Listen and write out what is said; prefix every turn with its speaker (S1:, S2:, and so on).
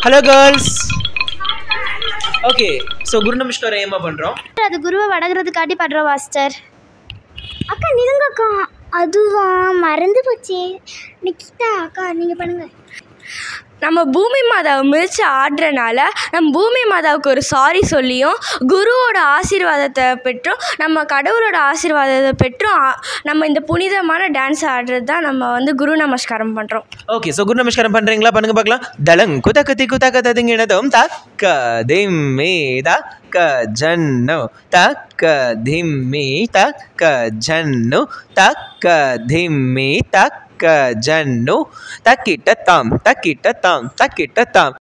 S1: hello girls okay so குரு நமஸ்காரம் ஏமா பண்ணுறோம்
S2: அது குருவை வடகிறதுக்காட்டி படுறோம் மாஸ்டர்
S3: அக்கா நிலுங்க அக்கா அதுவா மறந்து போச்சு நிக்கிதா அக்கா நீங்கள் பண்ணுங்க
S4: நம்ம பூமி மாதாவை மிதித்து ஆடுறனால நம்ம பூமி மாதாவுக்கு ஒரு சாரி சொல்லியும் குருவோட ஆசீர்வாதத்தை பெற்றும் நம்ம கடவுளோட ஆசீர்வாதத்தை பெற்றும் ஆ- நம்ம இந்த புனிதமான டான்ஸ் ஆடுறது தான் நம்ம வந்து குரு நமஸ்காரம் பண்ணுறோம்
S1: ஓகே ஸோ குரு நமஸ்காரம் பண்ணுறீங்களா பண்ணுங்க பார்க்கலாம் தலங் குத கத்தி குத கதிங்கினதும் தக்க திம்மி தக்க ஜன்னு தக்க திம்மி தக்க ஜன்னு தக்க திம்மி தக்க ஜன்னு தக்கிட்ட தாம் தக்கிட்ட தாம் தக்கிட்ட தாம்